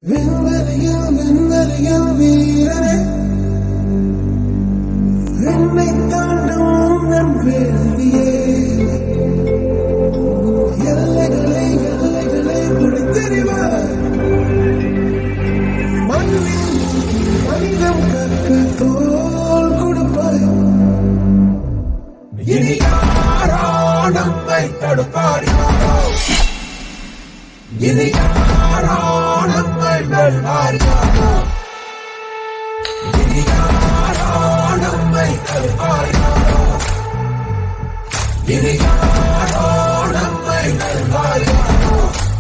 விண்வெளியில் விண்வெளியில் வீரனே என்னை தாண்டும் உந்தன் வேள்வியே எல்லைகளை எல்லைகளை உடைத்தெறிவார் மண்ணில் மனிதம் கற்க தோல் கொடுப்பாய் இனி யாரோ நம்மை தடுப்பார் யாரோ இனி யாரோ நம்மை வெல்வார் யாரோ இனி யாரோ நம்மை தடுப்பார் யாரோ இனி யாரோ நம்மை வெல்வார் யாரோ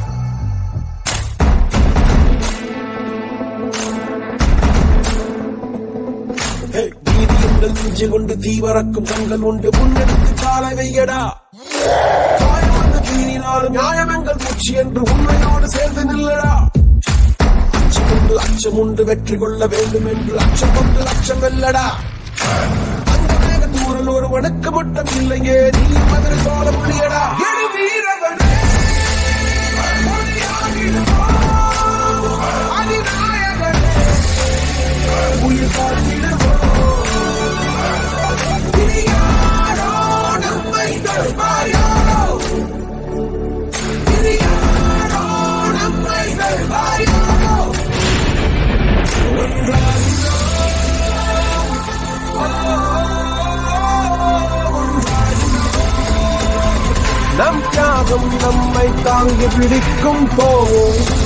நீதி எங்கள் நெஞ்சு கொண்டு தீவரக்கும் கண்கள் உண்டு முன்னெடுத்து காலை வையடா காயமன்று தீனினாலும் நியாயம் எங்கள் மூச்சு என்று உண்மையோடு சேர்ந்து நில்லடா அச்சம் உண்டு அச்சம் உண்டு வெற்றி கொள்ள வேண்டும் என்று அச்சம் கொண்டு அச்சம் வெல்லடா அந்த மேக தூரல் ஒரு வணக்க மட்டம் இல்லையே நீ மதுரை சோழ முடியடா எழு வீரவனே பொறியாகிடுவோம். அதிநாயகனே உயிர் காத்திடுவோம் இனி யாரோ நம்மை தடுப்பார் யாரோ இனி யாரோ நம்மை தடுப்பார் யாரோ ஒன்றாகிறோம். ஓ, ஒன்றாகிறோம். நம் தியாகம் நம்மை தாங்கி பிடிக்கும் போவோம்